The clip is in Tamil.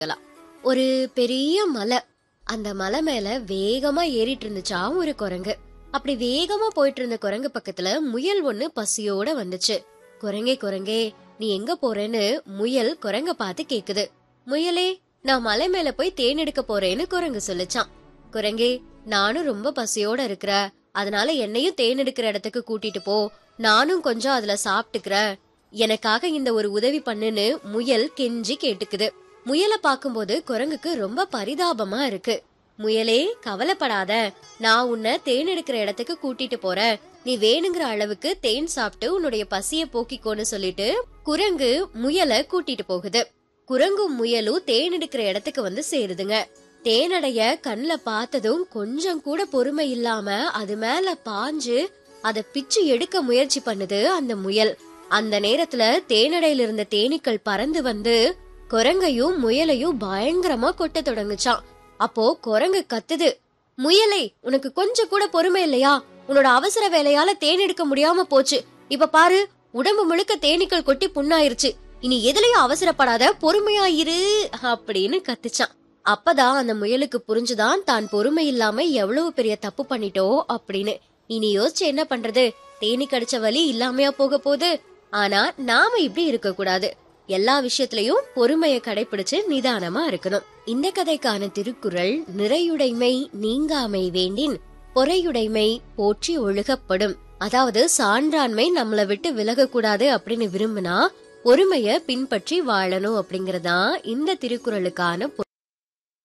பார்க்கலாம் ஒரு பெரிய மலை அந்த மலை மேல வேகமா ஏறிட்டு இருந்துச்சாம் ஒரு குரங்கு அப்படி வேகமா போயிட்டு இருந்த குரங்கு பக்கத்துல முயல் ஒண்ணு பசியோட வந்துச்சு குரங்கே குரங்கே நீ எங்க போறேன்னு முயல் குரங்க பார்த்து கேக்குது முயலே நான் மலை மேல போய் தேன் எடுக்க போறேன்னு குரங்கு சொல்லுச்சான் குரங்கே நானும் ரொம்ப பசியோட இருக்கிற அதனால என்னையும் தேன் எடுக்கிற இடத்துக்கு கூட்டிட்டு போ நானும் கொஞ்சம் அதுல சாப்பிட்டுக்கிறேன் எனக்காக இந்த ஒரு உதவி பண்ணுன்னு முயல் கெஞ்சி கேட்டுக்குது முயலை பார்க்கும்போது குரங்குக்கு ரொம்ப பரிதாபமா இருக்கு முயலே கவலைப்படாத நான் உன்னை தேன் எடுக்கிற இடத்துக்கு கூட்டிட்டு போறேன் நீ வேணுங்கிற அளவுக்கு தேன் சாப்பிட்டு உன்னுடைய பசிய போக்கிக்கோன்னு சொல்லிட்டு குரங்கு முயலை கூட்டிட்டு போகுது குரங்கும் முயலும் தேன் எடுக்கிற இடத்துக்கு வந்து சேருதுங்க தேனடைய கண்ணுல பார்த்ததும் கொஞ்சம் கூட பொறுமை இல்லாம அது மேல பாஞ்சு அத பிச்சு எடுக்க முயற்சி பண்ணுது அந்த முயல் அந்த நேரத்துல தேனடையில இருந்த தேனீக்கள் பறந்து வந்து குரங்கையும் முயலையும் பயங்கரமா கொட்ட தொடங்குச்சான் அப்போ குரங்கு கத்துது முயலை உனக்கு கொஞ்சம் கூட பொறுமை இல்லையா உன்னோட அவசர வேலையால தேன் எடுக்க முடியாம போச்சு இப்ப பாரு உடம்பு முழுக்க தேனீக்கள் கொட்டி புண்ணாயிருச்சு இனி எதுலயும் அவசரப்படாத பொறுமையா இரு அப்படின்னு கத்துச்சான் அப்பதான் அந்த முயலுக்கு புரிஞ்சுதான் தான் பொறுமை இல்லாம எவ்வளவு பெரிய தப்பு பண்ணிட்டோ அப்படின்னு இனி யோசிச்சு என்ன பண்றது தேனி கடிச்ச வலி இல்லாமையா போக போகுது ஆனா நாம இப்படி இருக்க கூடாது எல்லா விஷயத்திலயும் பொறுமையை கடைபிடிச்சு நிதானமா இருக்கணும் இந்த கதைக்கான திருக்குறள் நிறையுடைமை நீங்காமை வேண்டின் பொறையுடைமை போற்றி ஒழுகப்படும் அதாவது சான்றாண்மை நம்மள விட்டு விலகக்கூடாது அப்படின்னு விரும்பினா பொறுமைய பின்பற்றி வாழணும் அப்படிங்கறதா இந்த திருக்குறளுக்கான பொருள்.